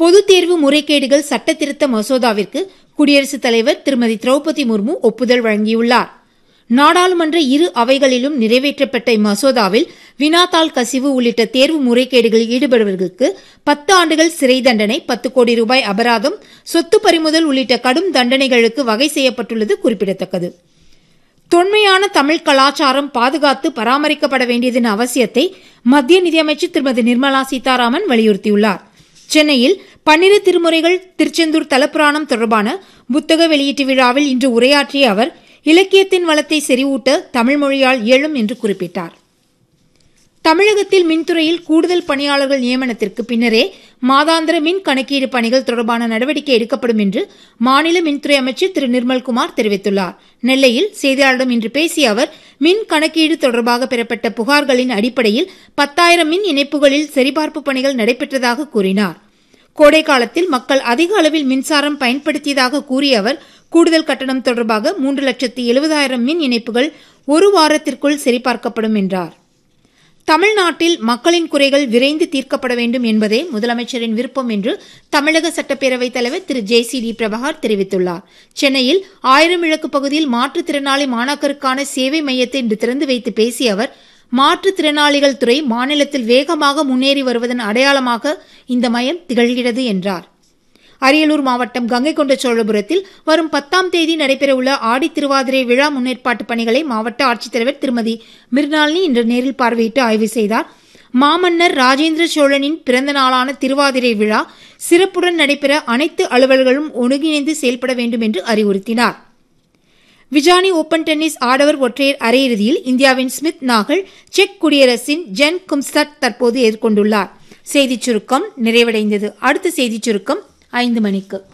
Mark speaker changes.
Speaker 1: பொதுத் தேர்வு முறைகேடுகள் சட்ட திருத்த மசோதாவிற்கு குடியரசுத் தலைவர் திருமதி திரௌபதி முர்மு ஒப்புதல் வழங்கியுள்ளார் நாடாளுமன்ற இரு அவைகளிலும் நிறைவேற்றப்பட்ட இம்மசோதாவில் வினாத்தாள் கசிவு உள்ளிட்ட தேர்வு முறைகேடுகளில் ஈடுபடுவர்களுக்கு பத்து ஆண்டுகள் சிறை தண்டனை பத்து கோடி ரூபாய் அபராதம் சொத்து பறிமுதல் உள்ளிட்ட கடும் தண்டனைகளுக்கு வகை செய்யப்பட்டுள்ளது குறிப்பிடத்தக்கது தொன்மையான தமிழ் கலாச்சாரம் பாதுகாத்து பராமரிக்கப்பட வேண்டியதன் அவசியத்தை மத்திய நிதியமைச்சர் திருமதி நிர்மலா சீதாராமன் வலியுறுத்தியுள்ளார் சென்னையில் பன்னிரு திருமுறைகள் திருச்செந்தூர் தலப்புராணம் தொடர்பான புத்தக வெளியீட்டு விழாவில் இன்று உரையாற்றிய அவர் இலக்கியத்தின் வளத்தை செறிவூட்ட தமிழ் மொழியால் இயலும் என்று குறிப்பிட்டார் தமிழகத்தில் மின்துறையில் கூடுதல் பணியாளர்கள் நியமனத்திற்கு பின்னரே மாதாந்திர மின் கணக்கீடு பணிகள் தொடர்பான நடவடிக்கை எடுக்கப்படும் என்று மாநில மின்துறை அமைச்சர் திரு நிர்மல்குமார் தெரிவித்துள்ளார் நெல்லையில் செய்தியாளர்களிடம் இன்று பேசிய அவர் மின் கணக்கீடு தொடர்பாக பெறப்பட்ட புகார்களின் அடிப்படையில் பத்தாயிரம் மின் இணைப்புகளில் சரிபார்ப்பு பணிகள் நடைபெற்றதாக கூறினார் கோடை காலத்தில் மக்கள் அதிக அளவில் மின்சாரம் பயன்படுத்தியதாக கூறிய அவர் கூடுதல் கட்டணம் தொடர்பாக மூன்று லட்சத்து எழுபதாயிரம் மின் இணைப்புகள் ஒரு வாரத்திற்குள் சரிபார்க்கப்படும் என்றார் தமிழ்நாட்டில் மக்களின் குறைகள் விரைந்து தீர்க்கப்பட வேண்டும் என்பதே முதலமைச்சரின் விருப்பம் என்று தமிழக சட்டப்பேரவைத் தலைவர் Thiru J C D Prabhakar தெரிவித்துள்ளார் சென்னையில் ஆயிரம் விளக்கு பகுதியில் மாற்றுத்திறனாளி மாணாக்கருக்கான சேவை மையத்தை இன்று திறந்து வைத்து பேசிய அவர் மாற்றுத்திறனாளிகள் துறை மாநிலத்தில் வேகமாக முன்னேறி வருவதன் அடையாளமாக இந்த மையம் திகழ்கிறது என்றார் அரியலூர் மாவட்டம் கங்கை கொண்ட சோழபுரத்தில் வரும் பத்தாம் தேதி நடைபெறவுள்ள ஆடி திருவாதிரை விழா முன்னேற்பாட்டு பணிகளை மாவட்ட ஆட்சித்தலைவர் திருமதி மிர்னாலினி இன்று நேரில் பார்வையிட்டு ஆய்வு செய்தார் மாமன்னர் ராஜேந்திர சோழனின் பிறந்த நாளான திருவாதிரை விழா சிறப்புடன் நடைபெற அனைத்து அலுவலர்களும் ஒருங்கிணைந்து செயல்பட வேண்டும் என்று அறிவுறுத்தினார் விஜானி ஓபன் டென்னிஸ் ஆடவர் ஒற்றையர் அரையிறுதியில் இந்தியாவின் ஸ்மித் நாகல் செக் குடியரசின் ஜென் கும்ஸ்தட் தற்போது எதிர்கொண்டுள்ளார் செய்திச் சுருக்கம் நிறைவடைந்தது அடுத்த செய்திச் சுருக்கம் ஐந்து மணிக்கு